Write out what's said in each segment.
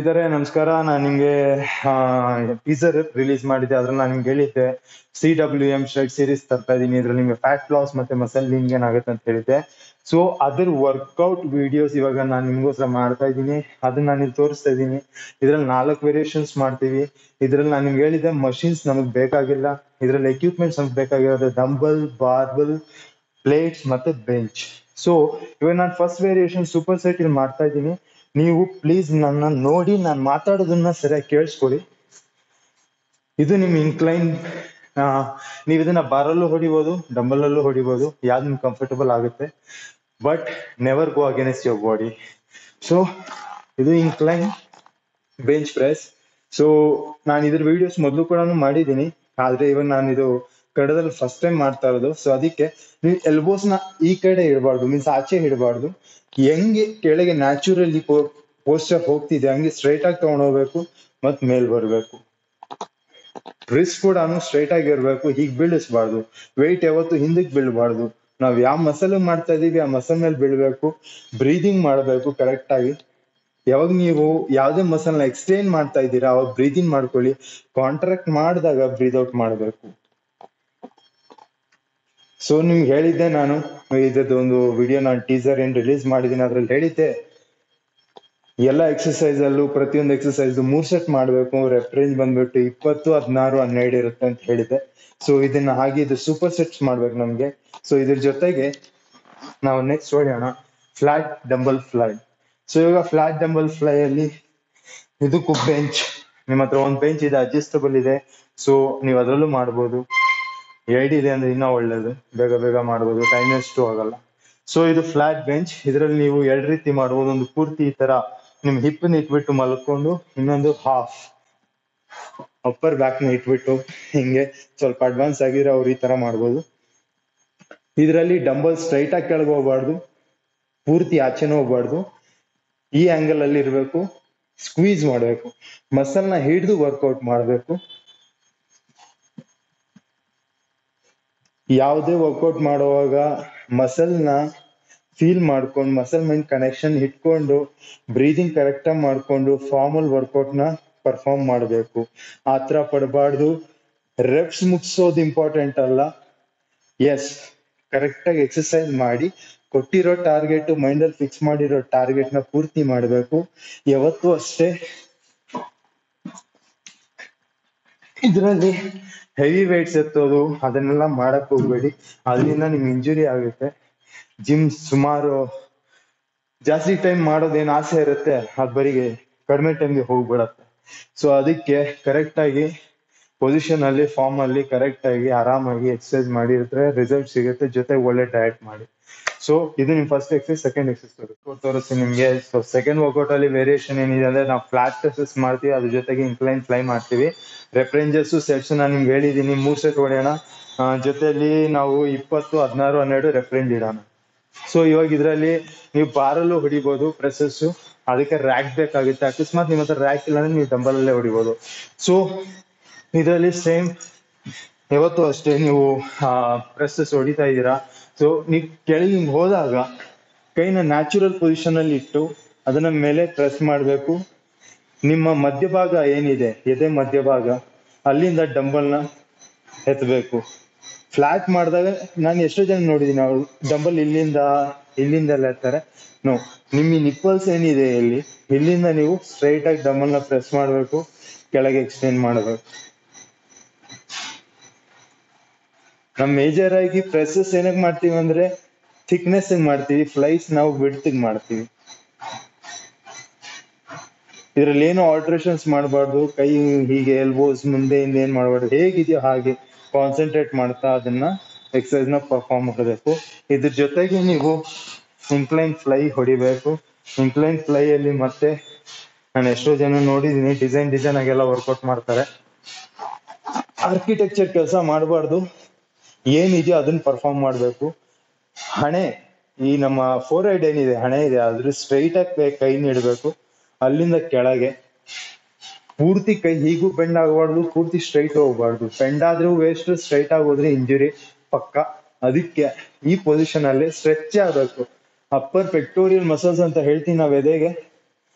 ಸ್ನೇಹಿತರೆ ನಮಸ್ಕಾರ ನಾನು ನಿಮ್ಗೆ ಟೀಸರ್ ರಿಲೀಸ್ ಮಾಡಿದ್ದೆ ಅದ್ರಲ್ಲಿ ನಾನು ನಿಮ್ಗೆ ಹೇಳಿದ್ದೆ C W M shirt series ತರ್ತಾ ಇದೀನಿ ಇದ್ರಲ್ಲಿ ನಿಮ್ಗೆ ಫ್ಯಾಟ್ ಲಾಸ್ ಮತ್ತೆ ಮಸಲ್ ಲಿಂಗ್ ಏನಾಗುತ್ತೆ ಅಂತ ಹೇಳಿದ್ದೆ ಸೊ ಅದ್ರ ವರ್ಕೌಟ್ ವಿಡಿಯೋಸ್ ಇವಾಗ ನಾನು ನಿಮ್ಗೋಸ್ಕರ ಮಾಡ್ತಾ ಇದ್ದೀನಿ ಅದನ್ನ ನಾನು ಇಲ್ಲಿ ತೋರಿಸ್ತಾ ಇದ್ದೀನಿ ಇದ್ರಲ್ಲಿ ನಾಲ್ಕು ವೇರಿಯೇಷನ್ಸ್ ಮಾಡ್ತೀವಿ ಇದ್ರಲ್ಲಿ ನಾನು ನಿಮ್ಗೆ ಹೇಳಿದ್ದೆ ಮಷಿನ್ಸ್ ನಮಗ್ ಬೇಕಾಗಿಲ್ಲ ಇದ್ರಲ್ಲಿ ಎಕ್ವಿಪ್ಮೆಂಟ್ಸ್ ನಮ್ಗೆ ಬೇಕಾಗಿರೋದು ಡಂಬಲ್ ಬಾರ್ಬಲ್ ಪ್ಲೇಟ್ಸ್ ಮತ್ತೆ ಬೆಂಚ್ ಸೊ ಇವಾಗ ನಾನು ಫಸ್ಟ್ ವೇರಿಯೇಷನ್ ಸೂಪರ್ ಸೆಟ್ ಇಲ್ಲಿ ಮಾಡ್ತಾ ಇದ್ದೀನಿ ನೀವು ಪ್ಲೀಸ್ ನನ್ನ ನೋಡಿ ನಾನು ಮಾತಾಡೋದನ್ನ ಸರಿಯಾಗಿ ಕೇಳಿಸ್ಕೊಳ್ಳಿ ಇದು ನಿಮ್ ಇನ್ಕ್ಲೈನ್ ನೀವು ಇದನ್ನ ಬಾರಲ್ಲೂ ಹೊಡಿಬೋದು ಡಂಬಲ್ ಅಲ್ಲೂ ಹೊಡಿಬೋದು ಯಾವ್ದು ನಿಮ್ಗೆ ಕಂಫರ್ಟಬಲ್ ಆಗುತ್ತೆ but never go against your body so ಇದು ಇನ್ಕ್ಲೈನ್ ಬೆಂಚ್ ಪ್ರೆಸ್ ಸೊ ನಾನು ಇದ್ರ ವಿಡಿಯೋಸ್ ಮೊದಲು ಕೂಡ ಮಾಡಿದ್ದೀನಿ ಆದ್ರೆ ಇವಾಗ ನಾನು ಇದು ಕನ್ನಡದಲ್ಲಿ ಫಸ್ಟ್ ಟೈಮ್ ಮಾಡ್ತಾ ಇರೋದು ಸೊ ಅದಕ್ಕೆ ನೀವು ಎಲ್ಬೋಸ್ ನ ಈ ಕಡೆ ಇಡಬಾರ್ದು ಮೀನ್ಸ್ ಆಚೆ ಇಡಬಾರ್ದು ಹೆಂಗೆ ಕೆಳಗೆ ನ್ಯಾಚುರಲಿ ಪೋಸ್ಟರ್ ಹೋಗ್ತಿದೆ ಹಂಗೆ ಸ್ಟ್ರೈಟ್ ಆಗಿ ತಗೊಂಡ್ ಹೋಗ್ಬೇಕು ಮತ್ ಮೇಲ್ ಬರ್ಬೇಕು ರಿಸ್ಟ್ ಕೂಡ ಸ್ಟ್ರೈಟ್ ಆಗಿ ಇರ್ಬೇಕು ಹೀಗ್ ಬೀಳಿಸ್ಬಾರ್ದು ವೆಯ್ಟ್ ಯಾವತ್ತು ಹಿಂದಕ್ಕೆ ಬೀಳ್ಬಾರ್ದು ನಾವ್ ಯಾವ ಮಸಲ್ ಮಾಡ್ತಾ ಇದೀವಿ ಆ ಮಸಲ್ ಮೇಲೆ ಬೀಳ್ಬೇಕು ಬ್ರೀದಿಂಗ್ ಮಾಡ್ಬೇಕು ಕರೆಕ್ಟ್ ಆಗಿ ಯಾವಾಗ ನೀವು ಯಾವ್ದೇ ಮಸಲ್ ನ ಎಕ್ಸ್ಟೇನ್ ಮಾಡ್ತಾ ಇದ್ದೀರಾ ಅವಾಗ ಬ್ರೀದಿಂಗ್ ಮಾಡ್ಕೊಳ್ಳಿ ಕಾಂಟ್ರಾಕ್ಟ್ ಮಾಡಿದಾಗ ಬ್ರೀದ್ ಔಟ್ ಮಾಡ್ಬೇಕು ಸೊ ನಿಮ್ಗೆ ಹೇಳಿದ್ದೆ ನಾನು ಇದ್ರದ್ದು ಒಂದು ವಿಡಿಯೋ ನಾನು ಟೀಸರ್ ಏನ್ ರಿಲೀಸ್ ಮಾಡಿದ್ದೀನಿ ಅದ್ರಲ್ಲಿ ಹೇಳಿದ್ದೆ ಎಲ್ಲ ಎಕ್ಸರ್ಸೈಸ್ ಅಲ್ಲೂ ಪ್ರತಿಯೊಂದು ಎಕ್ಸರ್ಸೈಸ್ ಮೂರ್ ಸೆಟ್ ಮಾಡ್ಬೇಕು ರೆಫ್ರೆಂಜ್ ಬಂದ್ಬಿಟ್ಟು ಇಪ್ಪತ್ತು ಹದಿನಾರು ಹನ್ನೆರಡು ಇರುತ್ತೆ ಅಂತ ಹೇಳಿದೆ ಸೊ ಇದನ್ನ ಹಾಗೆ ಇದು ಸೂಪರ್ ಸೆಟ್ಸ್ ಮಾಡ್ಬೇಕು ನಮ್ಗೆ ಸೊ ಇದ್ರ ಜೊತೆಗೆ ನಾವು ನೆಕ್ಸ್ಟ್ ಹೊಡೆಯೋಣ ಫ್ಲಾಟ್ ಡಂಬಲ್ ಫ್ಲೈ ಸೊ ಇವಾಗ ಫ್ಲಾಟ್ ಡಂಬಲ್ ಫ್ಲೈ ಅಲ್ಲಿ ಇದಕ್ಕೂ ಬೆಂಚ್ ನಿಮ್ಮ ಹತ್ರ ಒಂದು ಬೆಂಚ್ ಇದೆ ಅಡ್ಜಸ್ಟಬಲ್ ಇದೆ ಸೊ ನೀವು ಅದರಲ್ಲೂ ಮಾಡ್ಬೋದು ಎರಡ್ ಇದೆ ಅಂದ್ರೆ ಇನ್ನೂ ಒಳ್ಳೇದು ಬೇಗ ಬೇಗ ಮಾಡ್ಬೋದು ಟೈಮ್ ವೇಸ್ಟು ಆಗಲ್ಲ ಸೊ ಇದು ಫ್ಲಾಟ್ ಬೆಂಚ್ ಇದರಲ್ಲಿ ನೀವು ಎರಡ್ ರೀತಿ ಮಾಡ್ಬೋದು ಒಂದು ಪೂರ್ತಿ ಈ ತರ ನಿಮ್ ಹಿಪ್ ನ ಇಟ್ಬಿಟ್ಟು ಮಲ್ಕೊಂಡು ಇನ್ನೊಂದು ಹಾಫ್ ಅಪ್ಪರ್ ಬ್ಯಾಕ್ ನ ಇಟ್ಬಿಟ್ಟು ಹಿಂಗೆ ಸ್ವಲ್ಪ ಅಡ್ವಾನ್ಸ್ ಆಗಿರೋ ಅವ್ರು ಈ ತರ ಮಾಡ್ಬೋದು ಇದರಲ್ಲಿ ಡಂಬಲ್ ಸ್ಟ್ರೈಟ್ ಆಗಿ ಕೆಳಗೆ ಹೋಗ್ಬಾರ್ದು ಪೂರ್ತಿ ಆಚೆನೂ ಹೋಗ್ಬಾರ್ದು ಈ ಆಂಗಲ್ ಅಲ್ಲಿ ಇರ್ಬೇಕು ಸ್ಕ್ವೀಸ್ ಮಾಡ್ಬೇಕು ಮಸಲ್ ನ ಹಿಡಿದು ವರ್ಕೌಟ್ ಮಾಡ್ಬೇಕು ಯಾವುದೇ ವರ್ಕೌಟ್ ಮಾಡುವಾಗ ಮಸಲ್ ನ ಫೀಲ್ ಮಾಡ್ಕೊಂಡು ಮಸಲ್ ಮೈಂಡ್ ಕನೆಕ್ಷನ್ ಇಟ್ಕೊಂಡು ಬ್ರೀದಿಂಗ್ ಕರೆಕ್ಟ್ ಆಗಿ ಮಾಡ್ಕೊಂಡು ಫಾರ್ಮಲ್ ವರ್ಕೌಟ್ ನ ಪರ್ಫಾರ್ಮ್ ಮಾಡಬೇಕು ಆತರ ಪಡಬಾರ್ದು ರೆಪ್ಸ್ ಮುಗಿಸೋದು ಇಂಪಾರ್ಟೆಂಟ್ ಅಲ್ಲ ಎಸ್ ಕರೆಕ್ಟ್ ಆಗಿ ಎಕ್ಸರ್ಸೈಸ್ ಮಾಡಿ ಕೊಟ್ಟಿರೋ ಟಾರ್ಗೆಟ್ ಮೈಂಡ್ ಅಲ್ಲಿ ಫಿಕ್ಸ್ ಮಾಡಿರೋ ಟಾರ್ಗೆಟ್ ನ ಪೂರ್ತಿ ಮಾಡಬೇಕು ಯಾವತ್ತೂ ಅಷ್ಟೇ ಇದರಲ್ಲಿ ಹೆವಿ ವೇಟ್ಸ್ ಎತ್ತೋದು ಅದನ್ನೆಲ್ಲ ಮಾಡಕ್ ಹೋಗ್ಬೇಡಿ ಅದರಿಂದ ನಿಮ್ಗೆ ಇಂಜುರಿ ಆಗುತ್ತೆ ಜಿಮ್ ಸುಮಾರು ಜಾಸ್ತಿ ಟೈಮ್ ಮಾಡೋದೇನ್ ಆಸೆ ಇರುತ್ತೆ ಅದ್ ಬರಿಗೆ ಕಡಿಮೆ ಟೈಮ್ಗೆ ಹೋಗ್ಬಿಡತ್ತೆ ಸೊ ಅದಕ್ಕೆ ಕರೆಕ್ಟ್ ಆಗಿ ಪೊಸಿಷನ್ ಅಲ್ಲಿ ಫಾರ್ಮ್ ಅಲ್ಲಿ ಕರೆಕ್ಟ್ ಆಗಿ ಆರಾಮಾಗಿ ಎಕ್ಸರ್ಸೈಸ್ ಮಾಡಿದ್ರೆ ರಿಸಲ್ಟ್ ಸಿಗುತ್ತೆ ಜೊತೆಗೆ ಒಳ್ಳೆ ಡಯಟ್ ಮಾಡಿ ಸೊ ಇದು ನಿಮ್ ಫಸ್ಟ್ ಎಕ್ಸರ್ಸೈಸ್ ಸೆಕೆಂಡ್ ಎಕ್ಸರ್ಸೈಸ್ ತೋರಿಸ್ತೀನಿ ನಿಮ್ಗೆ ಸೊ ಸೆಕೆಂಡ್ ವರ್ಕೌಟ್ ಅಲ್ಲಿ ವೇರಿಯೇಷನ್ ಏನಿದೆ ಅಂದ್ರೆ ನಾವು ಫ್ಲಾಟ್ ಟೆಸಸ್ ಮಾಡ್ತೀವಿ ಅದ್ರ ಜೊತೆಗೆ ಇನ್ಕ್ಲೈನ್ ಫ್ಲೈ ಮಾಡ್ತೀವಿ ರೆಫ್ರೆಂಜಸ್ ಸೆಟ್ಸ್ ನಾನು ನಿಮ್ಗೆ ಹೇಳಿದೀನಿ ಮೂರ್ ಸೆಟ್ ಹೊಡೆಯೋಣ ಆ, ಜೊತೆಲಿ ನಾವು ಇಪ್ಪತ್ತು ಹದಿನಾರು ಹನ್ನೆರಡು ರೆಫ್ರೆಂಜ್ ಇಡೋಣ ಸೊ ಇವಾಗ ಇದರಲ್ಲಿ ನೀವು ಬಾರಲ್ಲೂ ಹೊಡಿಬಹುದು ಪ್ರೆಸಸ್ ಅದಕ್ಕೆ ರ್ಯಾಕ್ ಬೇಕಾಗುತ್ತೆ ಅಕಸ್ಮಾತ್ ನಿಮ್ಮ ಹತ್ರ ರ್ಯಾಕ್ ಇಲ್ಲ ಅಂದ್ರೆ ನೀವು ಡಂಬಲ್ ಅಲ್ಲೇ ಹೊಡಿಬಹುದು ಸೊ ಇದರಲ್ಲಿ ಸೇಮ್ ಯಾವತ್ತೂ ಅಷ್ಟೇ ನೀವು ಪ್ರೆಸಸ್ ಹೊಡಿತಾ ಇದ್ದೀರಾ ಸೊ ನೀವು ಕೆಳಗೆ ಹಿಂಗ್ ಹೋದಾಗ ಕೈನ ನ್ಯಾಚುರಲ್ ಪೊಸಿಷನ್ ಅಲ್ಲಿ ಇಟ್ಟು ಅದನ್ನ ಮೇಲೆ ಪ್ರೆಸ್ ಮಾಡಬೇಕು ನಿಮ್ಮ ಮಧ್ಯಭಾಗ ಏನಿದೆ ಎದೆ ಮಧ್ಯಭಾಗ ಅಲ್ಲಿಂದ ಡಂಬಲ್ನ ಎತ್ತಬೇಕು ಫ್ಲಾಟ್ ಮಾಡಿದಾಗ ನಾನು ಎಷ್ಟೋ ಜನ ನೋಡಿದೀನಿ ಅವ್ರು ಡಂಬಲ್ ಇಲ್ಲಿಂದ ಇಲ್ಲಿಂದ ಎಲ್ಲ ಎತ್ತಾರೆ ನೋ ನಿಮ್ಮ ನಿಪ್ಪಲ್ಸ್ ಏನಿದೆ ಇಲ್ಲಿ ಇಲ್ಲಿಂದ ನೀವು ಸ್ಟ್ರೈಟ್ ಆಗಿ ಡಂಬಲ್ನ ಪ್ರೆಸ್ ಮಾಡಬೇಕು ಕೆಳಗೆ ಎಕ್ಸ್ಟೆಂಡ್ ಮಾಡಬೇಕು ನಮ್ ಮೇಜರ್ ಆಗಿ ಪ್ರೆಸಸ್ ಏನಕ್ ಮಾಡ್ತೀವಿ ಅಂದ್ರೆ ಥಿಕ್ನೆಸ್ ಮಾಡ್ತೀವಿ ಫ್ಲೈಸ್ ನಾವು ಬಿಡ್ತಿಗ್ ಮಾಡ್ತೀವಿ ಇದ್ರಲ್ಲಿ ಏನು ಆಲ್ಟ್ರೇಷನ್ಸ್ ಮಾಡಬಾರ್ದು ಕೈ ಹೀಗೆ ಎಲ್ಬೋಸ್ ಮುಂದೆ ಹಿಂದೆ ಏನ್ ಮಾಡಬಾರ್ದು ಹೇಗಿದೆಯೋ ಹಾಗೆ ಕಾನ್ಸಂಟ್ರೇಟ್ ಮಾಡ್ತಾ ಅದನ್ನ ಎಕ್ಸರ್ಸೈಸ್ ನ ಪರ್ಫಾರ್ಮ್ ಮಾಡಬೇಕು ಇದ್ರ ಜೊತೆಗೆ ನೀವು ಇನ್ಕ್ಲೈನ್ ಫ್ಲೈ ಹೊಡಿಬೇಕು ಇನ್ಕ್ಲೈನ್ ಫ್ಲೈ ಅಲ್ಲಿ ಮತ್ತೆ ನಾನು ಎಷ್ಟೋ ಜನ ನೋಡಿದೀನಿ ಡಿಸೈನ್ ಡಿಸೈನ್ ಆಗೆಲ್ಲ ವರ್ಕೌಟ್ ಮಾಡ್ತಾರೆ ಆರ್ಕಿಟೆಕ್ಚರ್ ಕೆಲಸ ಮಾಡಬಾರ್ದು ಏನಿದೆಯೋ ಅದನ್ನ ಪರ್ಫಾರ್ಮ್ ಮಾಡಬೇಕು ಹಣೆ ಈ ನಮ್ಮ ಫೋರ್ ಹೆಡ್ ಏನಿದೆ ಹಣೆ ಇದೆ ಅದ್ರ ಸ್ಟ್ರೈಟ್ ಆಗಿ ಕೈ ನೀಡಬೇಕು ಅಲ್ಲಿಂದ ಕೆಳಗೆ ಪೂರ್ತಿ ಕೈ ಹೀಗೂ ಬೆಂಡ್ ಆಗಬಾರ್ದು ಪೂರ್ತಿ ಸ್ಟ್ರೈಟ್ ಹೋಗ್ಬಾರ್ದು ಬೆಂಡ್ ಆದ್ರೂ ವೇಸ್ಟ್ ಸ್ಟ್ರೈಟ್ ಆಗೋದ್ರೆ ಇಂಜುರಿ ಪಕ್ಕ ಅದಕ್ಕೆ ಈ ಪೊಸಿಷನ್ ಅಲ್ಲಿ ಸ್ಟ್ರೆಚ್ ಆಗ್ಬೇಕು ಅಪ್ಪರ್ ಪೆಕ್ಟೋರಿಯಲ್ ಮಸಲ್ಸ್ ಅಂತ ಹೇಳ್ತೀವಿ ನಾವ್ ಎದೆಗೆ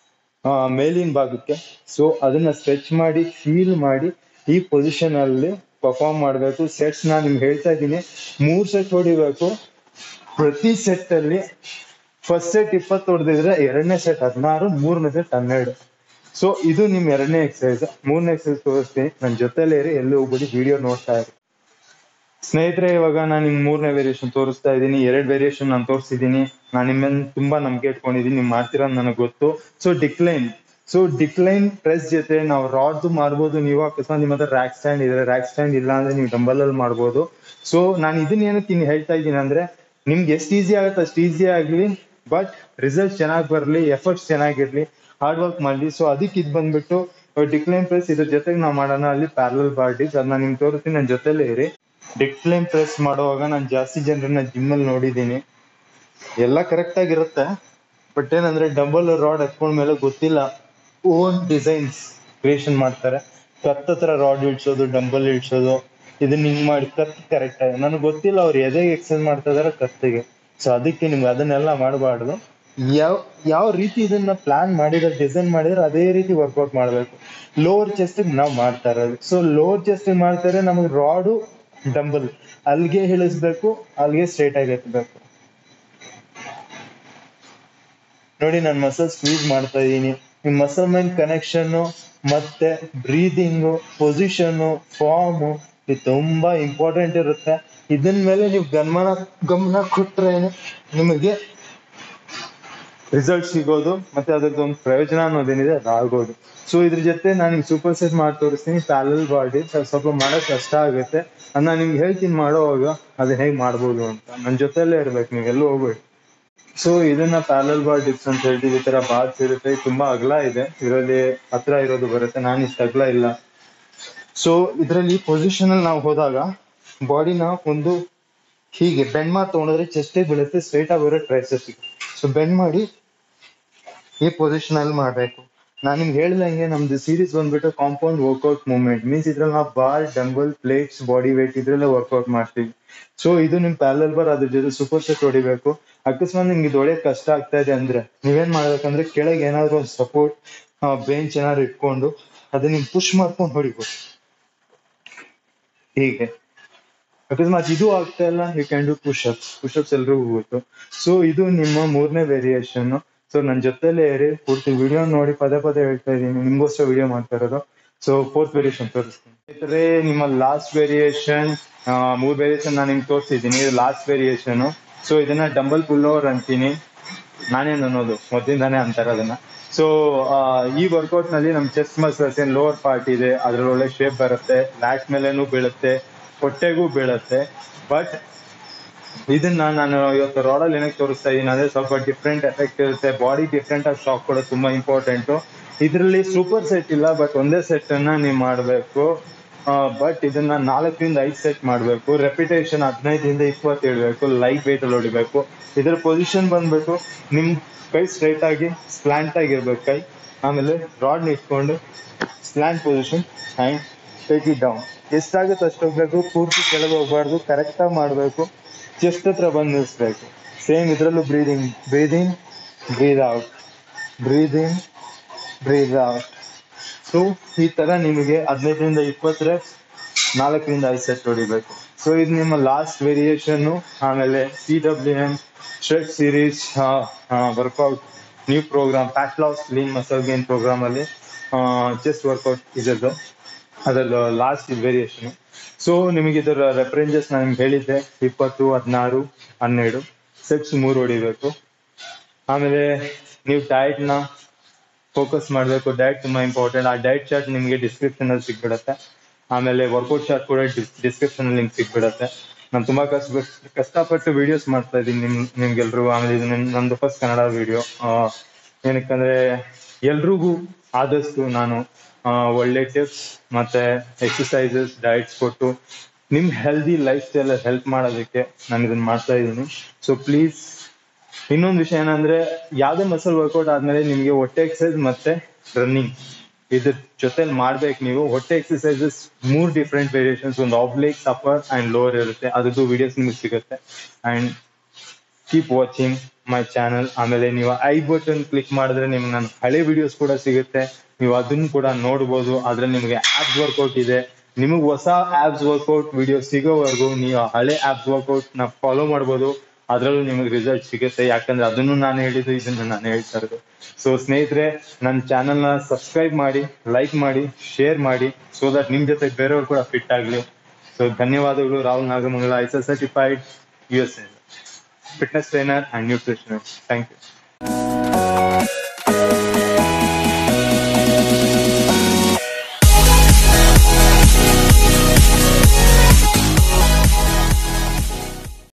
ಆ, ಮೇಲಿನ ಭಾಗಕ್ಕೆ ಸೊ ಅದನ್ನ ಸ್ಟ್ರೆಚ್ ಮಾಡಿ ಫೀಲ್ ಮಾಡಿ ಈ ಪೊಸಿಷನ್ ಅಲ್ಲಿ ಪರ್ಫಾರ್ಮ್ ಮಾಡಬೇಕು ಸೆಟ್ಸ್ ನಾನು ನಿಮ್ಗೆ ಹೇಳ್ತಾ ಇದ್ದೀನಿ ಮೂರ್ ಸೆಟ್ ಹೊಡಿಬೇಕು ಪ್ರತಿ ಸೆಟ್ ಅಲ್ಲಿ ಫಸ್ಟ್ ಸೆಟ್ ಇಪ್ಪತ್ತು ಹೊಡೆದಿದ್ರೆ ಎರಡನೇ ಸೆಟ್ ಹದಿನಾರು ಮೂರನೇ ಸೆಟ್ ಹನ್ನೆರಡು ಸೊ ಇದು ನಿಮ್ ಎರಡನೇ ಎಕ್ಸಸೈಸ್ ಮೂರನೇ ಎಕ್ಸಸೈಸ್ ತೋರಿಸ್ತೀನಿ ನನ್ನ ಜೊತೆಲೇ ಇರಿ ಎಲ್ಲೂ ಹೋಗ್ಬಿಟ್ಟು ವಿಡಿಯೋ ನೋಡ್ತಾ ಇರಿ ಸ್ನೇಹಿತರೆ ಇವಾಗ ನಾನು ನಿಮ್ ಮೂರನೇ ವೇರಿಯೇಷನ್ ತೋರಿಸ್ತಾ ಇದ್ದೀನಿ ಎರಡ್ ವೇರಿಯೇಷನ್ ನಾನು ತೋರಿಸಿದ್ದೀನಿ ನಾನು ನಿಮ್ಮನ್ನ ತುಂಬಾ ನಂಬಿಕೆ ಇಟ್ಕೊಂಡಿದ್ದೀನಿ ನೀವು ಮಾಡ್ತೀರಾ ಅಂತ ನನಗೆ ಗೊತ್ತು so decline so decline press ಜೊತೆ ನಾವು ರಾಡ್ ಮಾಡ್ಬೋದು ನೀವು ಅಕಸ್ಮಾತ್ ನಿಮ್ಮ ಹತ್ರ ರ್ಯಾಕ್ ಸ್ಟ್ಯಾಂಡ್ ಇದೆ ರ್ಯಾಕ್ ಸ್ಟ್ಯಾಂಡ್ ಇಲ್ಲ ಅಂದ್ರೆ ನೀವು ಡಂಬಲ್ ಅಲ್ಲಿ ಮಾಡ್ಬೋದು ಸೊ ನಾನು ಇದನ್ನ ಏನಕ್ಕೆ ಇನ್ನು ಹೇಳ್ತಾ ಇದ್ದೀನಿ ಅಂದ್ರೆ ನಿಮ್ಗೆ ಎಷ್ಟು ಈಸಿ ಆಗುತ್ತೆ ಅಷ್ಟು ಈಸಿ ಆಗ್ಲಿ ಬಟ್ ರಿಸಲ್ಟ್ ಚೆನ್ನಾಗಿ ಬರಲಿ ಎಫರ್ಟ್ಸ್ ಚೆನ್ನಾಗಿರ್ಲಿ ಹಾರ್ಡ್ ವರ್ಕ್ ಮಾಡಲಿ ಸೊ ಅದಕ್ಕೆ ಇದು ಬಂದ್ಬಿಟ್ಟು ಡಿಕ್ಲೈನ್ ಪ್ರೆಸ್ ಇದ್ರ ಜೊತೆಗೆ ನಾವು ಮಾಡೋಣ ಅಲ್ಲಿ ಪ್ಯಾರಲ್ ಬಾರ್ಡೀಸ್ ಅದನ್ನ ನಿಮ್ಗೆ ತೋರಿಸ್ತೀನಿ ನನ್ನ ಜೊತೆಲೇ ಇರಿ ಡಿಕ್ಲೈನ್ ಪ್ರೆಸ್ ಮಾಡುವಾಗ ನಾನು ಜಾಸ್ತಿ ಜನರನ್ನ ಜಿಮ್ ಅಲ್ಲಿ ನೋಡಿದ್ದೀನಿ ಎಲ್ಲ ಕರೆಕ್ಟ್ ಆಗಿರುತ್ತೆ ಬಟ್ ಏನಂದ್ರೆ ಡಬಲ್ ರಾಡ್ ಎತ್ಕೊಂಡ್ಮೇಲೆ ಗೊತ್ತಿಲ್ಲ ಓನ್ ಡಿಸೈನ್ಸ್ ಕ್ರಿಯೇಷನ್ ಮಾಡ್ತಾರೆ ಕತ್ ಹತ್ರ ರಾಡ್ ಇಳ್ಸೋದು ಡಂಬಲ್ ಇಳ್ಸೋದು ಇದನ್ನ ಹಿಂಗ್ ಮಾಡಿ ಕತ್ ಕರೆಕ್ಟ್ ಆಗಿ ನನಗೆ ಗೊತ್ತಿಲ್ಲ ಅವ್ರು ಎದೆಗೆ ಎಕ್ಸರ್ಸೈಸ್ ಮಾಡ್ತಾ ಇದಾರೆ ಕತ್ತಿಗೆ ಸೊ ಅದಕ್ಕೆ ನಿಮ್ಗೆ ಅದನ್ನೆಲ್ಲ ಮಾಡಬಾರ್ದು ಯಾವ ಯಾವ ರೀತಿ ಇದನ್ನ ಪ್ಲಾನ್ ಮಾಡಿದ್ರೆ ಡಿಸೈನ್ ಮಾಡಿದ್ರೆ ಅದೇ ರೀತಿ ವರ್ಕೌಟ್ ಮಾಡಬೇಕು ಲೋವರ್ ಚೆಸ್ಟ್ ನಾವು ಮಾಡ್ತಾ ಇರೋದು ಸೊ ಲೋವರ್ ಚೆಸ್ಟ್ ಮಾಡ್ತಾರೆ ನಮಗೆ ರಾಡು ಡಂಬಲ್ ಅಲ್ಲಿಗೆ ಇಳಿಸ್ಬೇಕು ಅಲ್ಲಿಗೆ ಸ್ಟ್ರೇಟ್ ಆಗಿ ಎತ್ತಬೇಕು ನೋಡಿ ನಾನು ಮಸಲ್ ಸ್ಕ್ವೀಸ್ ಮಾಡ್ತಾ ಇದ್ದೀನಿ ಈ ಮಸಲ್ ಮೈಂಡ್ ಕನೆಕ್ಷನ್ ಮತ್ತೆ ಬ್ರೀದಿಂಗು ಪೊಸಿಷನ್ ಫಾರ್ಮ್ ಇದು ತುಂಬಾ ಇಂಪಾರ್ಟೆಂಟ್ ಇರುತ್ತೆ ಇದನ್ ಮೇಲೆ ನೀವು ಗಮನ ಗಮನ ಕೊಟ್ರೆ ನಿಮಗೆ ರಿಸಲ್ಟ್ ಸಿಗೋದು ಮತ್ತೆ ಅದ್ರದ್ದು ಒಂದು ಪ್ರಯೋಜನ ಅನ್ನೋದೇನಿದೆ ಅದಾಗೋದು ಸೊ ಇದ್ರ ಜೊತೆ ನಾನು ನಿಮ್ಗೆ ಸೂಪರ್ ಸೆಟ್ ಮಾಡಿ ತೋರಿಸ್ತೀನಿ ಪ್ಯಾರಲ್ ಬಾಡಿ ಸ್ವಲ್ಪ ಮಾಡೋಕ್ ಕಷ್ಟ ಆಗುತ್ತೆ ಅದ್ ನಾನು ನಿಮ್ಗೆ ಹೇಳ್ತೀನಿ ಮಾಡೋವಾಗ ಅದನ್ನ ಹೇಗೆ ಮಾಡ್ಬೋದು ಅಂತ ನನ್ನ ಜೊತೆಲೇ ಇರ್ಬೇಕು ನೀವೆಲ್ಲೂ ಹೋಗ್ಬೇಡಿ ಸೊ ಇದನ್ನ ಪ್ಯಾರಲ್ ಬಾರ್ ಡಿಪ್ಸ್ ಅಂತ ಹೇಳ್ತೀವಿ ಈ ತರ ಬಾರ್ಸ್ ಇರುತ್ತೆ ಇದು ತುಂಬಾ ಅಗಲ ಇದೆ ಇದರಲ್ಲಿ ಹತ್ರ ಇರೋದು ಬರುತ್ತೆ ನಾನು ಇಷ್ಟು ಅಗಲ ಇಲ್ಲ ಸೊ ಇದರಲ್ಲಿ ಪೊಸಿಷನ್ ಅಲ್ಲಿ ನಾವು ಹೋದಾಗ ಬಾಡಿನ ಒಂದು ಹೀಗೆ ಬೆಂಡ್ ಮಾಡಿ ತಗೊಂಡ್ರೆ ಚೆಸ್ಟೇ ಬೀಳುತ್ತೆ ಸ್ಟ್ರೈಟ್ ಆಗಿ ಬರೋ ಟ್ರೈಸಸ್ ಸೊ ಬೆಂಡ್ ಮಾಡಿ ಈ ಪೊಸಿಷನ್ ಅಲ್ಲಿ ಮಾಡ್ಬೇಕು ನಾನು ನಿಮ್ಗೆ ಹೇಳ್ದಂಗೆ ನಮ್ದು ಸೀರೀಸ್ ಬಂದ್ಬಿಟ್ಟು ಕಾಂಪೌಂಡ್ ವರ್ಕೌಟ್ ಮೂವ್ಮೆಂಟ್ ಮೀನ್ಸ್ ಇದ್ರಲ್ಲಿ ನಾವು bar dumbbell plates body weight ಇದ್ರಲ್ಲೇ ವರ್ಕೌಟ್ ಮಾಡ್ತೀವಿ ಸೊ ಇದು ನಿಮ್ ಪ್ಯಾರಲ್ ಬಾರ್ ಅದ್ರ ಜೊತೆ ಸೂಪರ್ ಸೆಟ್ ಹೊಡಿಬೇಕು ಅಕಸ್ಮಾತ್ ನಿಮ್ಗೆ ಇದು ಹೊಡೆಯಕ್ ಕಷ್ಟ ಆಗ್ತಾ ಇದೆ ಅಂದ್ರೆ ನೀವೇನ್ ಮಾಡ್ಬೇಕಂದ್ರೆ ಕೆಳಗೆ ಏನಾದ್ರು ಒಂದು ಸಪೋರ್ಟ್ ಬೆಂಚ್ ಏನಾದ್ರು ಇಟ್ಕೊಂಡು ಅದನ್ನ ನಿಮ್ ಪುಷ್ ಮಾಡ್ಕೊಂಡು ಹೊಡಿಬೋದು ಹೀಗೆ ಅಕಸ್ಮಾತ್ ಇದು ಆಗ್ತಾ ಇಲ್ಲ you can do push ups push ups ಎಲ್ರಿಗೂ ಗೊತ್ತು ಸೊ ಇದು ನಿಮ್ಮ ಮೂರನೇ ವೇರಿಯೇಷನ್ ಸೊ ನನ್ನ ಜೊತೆಲೇ ಇರಿ ಪೂರ್ತಿ ವಿಡಿಯೋ ನೋಡಿ ಪದೇ ಪದೇ ಹೇಳ್ತಾ ಇದೀನಿ ನಿಮ್ಗೋಸ್ಕರ ವಿಡಿಯೋ ಮಾಡ್ತಾ ಇರೋದು ಸೊ ಫೋರ್ತ್ ವೇರಿಯೇಷನ್ ತೋರಿಸ್ತೀನಿ ಸ್ನೇಹಿತರೆ ನಿಮ್ಮ ಲಾಸ್ಟ್ ವೇರಿಯೇಷನ್ ಮೂರ್ ವೇರಿಯೇಷನ್ ನಾನು ನಿಮ್ಗೆ ತೋರಿಸಿದ್ದೀನಿ ಇದು ಲಾಸ್ಟ್ ವೇರಿಯೇಷನ್ ಸೊ ಇದನ್ನ ಡಂಬಲ್ ಪುಲ್ ಓವರ್ ಅಂತೀನಿ ನಾನೇನ್ ಅನ್ನೋದು ಮೊದಲಿಂದಾನೇ ಅಂತಾರೆ ಅದನ್ನ ಸೊ ಈ ವರ್ಕೌಟ್ ನಲ್ಲಿ ನಮ್ ಚೆಸ್ಟ್ ಮಸಲ್ಸ್ ಏನ್ ಲೋವರ್ ಪಾರ್ಟ್ ಇದೆ ಅದ್ರಲ್ಲಿ ಒಳ್ಳೆ ಶೇಪ್ ಬರುತ್ತೆ ಬ್ಯಾಕ್ ಮೇಲೆನೂ ಬೀಳುತ್ತೆ ಹೊಟ್ಟೆಗೂ ಬೀಳುತ್ತೆ ಬಟ್ ಇದನ್ನ ನಾನು ಇವತ್ತು ರೋಡಲ್ಲಿ ಏನಕ್ಕೆ ತೋರಿಸ್ತಾ ಇದೀನಿ ಅಂದ್ರೆ ಸ್ವಲ್ಪ ಡಿಫ್ರೆಂಟ್ ಎಫೆಕ್ಟ್ ಇರುತ್ತೆ ಬಾಡಿ ಡಿಫ್ರೆಂಟ್ ಆಗಿ ಶಾಕ್ ಕೊಡೋದು ತುಂಬಾ ಇಂಪಾರ್ಟೆಂಟ್ ಇದರಲ್ಲಿ ಸೂಪರ್ ಸೆಟ್ ಇಲ್ಲ ಬಟ್ ಒಂದೇ ಸೆಟ್ ಅನ್ನ ನೀವು ಮಾಡಬೇಕು ಬಟ್ ಇದನ್ನ ನಾಲ್ಕರಿಂದ ಐದು ಸೆಟ್ ಮಾಡಬೇಕು ರೆಪಿಟೇಷನ್ ಹದಿನೈದರಿಂದ ಇಪ್ಪತ್ತು ಇಡಬೇಕು ಲೈಟ್ ವೇಟ್ ಅಲ್ಲಿ ಹೊಡಿಬೇಕು ಇದರ ಪೊಸಿಷನ್ ಬಂದ್ಬಿಟ್ಟು ನಿಮ್ ಕೈ ಸ್ಟ್ರೈಟ್ ಆಗಿ ಸ್ಲಾಂಟ್ ಆಗಿರ್ಬೇಕು ಕೈ ಆಮೇಲೆ ರಾಡ್ ಇಟ್ಕೊಂಡು slant position and take it down ಎಷ್ಟಾಗುತ್ತೆ ಅಷ್ಟು ಹೋಗ್ಬೇಕು ಪೂರ್ತಿ ಕೆಳಗೆ ಹೋಗ್ಬಾರ್ದು ಕರೆಕ್ಟ್ ಆಗಿ ಮಾಡಬೇಕು ಚೆಸ್ಟ್ ಹತ್ರ ಬಂದು ನಿಲ್ಲಿಸ್ಬೇಕು ಸೇಮ್ ಇದರಲ್ಲೂ breathing breathing breathe out breathing breathe out so ಈ ತರ ನಿಮಗೆ ಹದಿನೈದರಿಂದ ಇಪ್ಪತ್ತರ ನಾಲ್ಕರಿಂದ ಐದು ಸೆಟ್ ಹೊಡಿಬೇಕು ಸೊ ಇದು ನಿಮ್ಮ ಲಾಸ್ಟ್ ವೇರಿಯೇಷನ್ ಆಮೇಲೆ C W M stretch series workout new program fat loss lean muscle gain program ಅಲ್ಲಿ ಚೆಸ್ಟ್ ವರ್ಕೌಟ್ ಇದರದ್ದು ಅದರದ್ದು ಲಾಸ್ಟ್ ವೇರಿಯೇಷನ್ ಸೊ ನಿಮಗೆ ಇದರ ರೆಫರೆನ್ಸಸ್ ನಾನು ನಿಮ್ಗೆ ಹೇಳಿದ್ದೆ ಇಪ್ಪತ್ತು ಹದಿನಾರು ಹನ್ನೆರಡು ಸೆಟ್ಸ್ ಮೂರು ಹೊಡಿಬೇಕು ಆಮೇಲೆ ನೀವು ಡಯಟ್ ನ ಫೋಕಸ್ ಮಾಡಬೇಕು ಡಯಟ್ ತುಂಬಾ ಇಂಪಾರ್ಟೆಂಟ್ ಆ ಡಯಟ್ ಚಾರ್ಟ್ ನಿಮಗೆ ಡಿಸ್ಕ್ರಿಪ್ಷನ್ ಅಲ್ಲಿ ಸಿಗ್ಬಿಡತ್ತೆ ಆಮೇಲೆ ವರ್ಕೌಟ್ ಚಾರ್ಟ್ ಕೂಡ ಡಿಸ್ಕ್ರಿಪ್ಷನ್ ಅಲ್ಲಿ ನಿಮ್ಗೆ ಸಿಗ್ಬಿಡತ್ತೆ ನಾನು ತುಂಬಾ ಕಷ್ಟ ಕಷ್ಟಪಟ್ಟು ವಿಡಿಯೋಸ್ ಮಾಡ್ತಾ ಇದ್ದೀನಿ ನಿಮ್ ನಿಮ್ಗೆಲ್ರು ಆಮೇಲೆ ಇದು ನನ್- ನಂದು ಫಸ್ಟ್ ಕನ್ನಡ ವಿಡಿಯೋ ಏನಕ್ಕಂದ್ರೆ ಎಲ್ರಿಗೂ ಆದಷ್ಟು ನಾನು ಆ, ಒಳ್ಳೆ ಟಿಪ್ಸ್ ಮತ್ತೆ ಎಕ್ಸಸೈಸಸ್ ಡಯಟ್ಸ್ ಕೊಟ್ಟು ನಿಮ್ ಹೆಲ್ದಿ ಲೈಫ್ ಸ್ಟೈಲ್ ಹೆಲ್ಪ್ ಮಾಡೋದಕ್ಕೆ ನಾನು ಇದನ್ನ ಮಾಡ್ತಾ ಇದ್ದೀನಿ ಸೊ ಪ್ಲೀಸ್ ಇನ್ನೊಂದು ವಿಷಯ ಏನಂದ್ರೆ ಯಾವ್ದೇ ಮಸಲ್ ವರ್ಕೌಟ್ ಆದ್ಮೇಲೆ ನಿಮ್ಗೆ ಹೊಟ್ಟೆ ಎಕ್ಸಸೈಸ್ ಮತ್ತೆ ರನ್ನಿಂಗ್ ಇದ್ರ ಜೊತೆಲಿ ಮಾಡ್ಬೇಕು ನೀವು ಹೊಟ್ಟೆ ಎಕ್ಸಸೈಸಸ್ ಮೂರ್ ಡಿಫ್ರೆಂಟ್ ವೇರಿಯೇಷನ್ಸ್ ಒಂದು ಆಬ್ಲೇಕ್ಸ್ ಅಪ್ಪರ್ ಅಂಡ್ ಲೋವರ್ ಇರುತ್ತೆ ಅದ್ರದ್ದು ವಿಡಿಯೋಸ್ ನಿಮ್ಗೆ ಸಿಗುತ್ತೆ and keep watching my channel ಆಮೇಲೆ ನೀವು ಐ ಬಟನ್ ಕ್ಲಿಕ್ ಮಾಡಿದ್ರೆ ನಿಮ್ಗೆ ನನ್ನ ಹಳೆ ವಿಡಿಯೋಸ್ ಕೂಡ ಸಿಗುತ್ತೆ ನೀವು ಅದನ್ನು ಕೂಡ ನೋಡ್ಬೋದು ಅದ್ರಲ್ಲಿ ನಿಮಗೆ ಆಪ್ಸ್ ವರ್ಕೌಟ್ ಇದೆ ನಿಮಗೆ ಹೊಸ ಆಪ್ಸ್ ವರ್ಕೌಟ್ ವಿಡಿಯೋ ಸಿಗೋವರೆಗೂ ನೀವು ಹಳೆ ಆಪ್ಸ್ ವರ್ಕೌಟ್ ನ ಫಾಲೋ ಮಾಡ್ಬೋದು ಅದ್ರಲ್ಲೂ ನಿಮಗೆ ರಿಸಲ್ಟ್ ಸಿಗುತ್ತೆ ಯಾಕಂದ್ರೆ ಅದನ್ನು ನಾನು ಹೇಳಿದ್ದು ಇದನ್ನು ನಾನು ಹೇಳ್ತಾ ಇರೋದು ಸೊ ಸ್ನೇಹಿತರೆ ನನ್ನ ಚಾನಲ್ ನ ಸಬ್ಸ್ಕ್ರೈಬ್ ಮಾಡಿ ಲೈಕ್ ಮಾಡಿ ಶೇರ್ ಮಾಡಿ ಸೊ ದಟ್ ನಿಮ್ ಜೊತೆ ಬೇರೆಯವ್ರು ಕೂಡ ಫಿಟ್ ಆಗ್ಲಿ ಸೊ ಧನ್ಯವಾದಗಳು Rahul Nagamangala ISSA certified U S fitness trainer and nutritionist thank you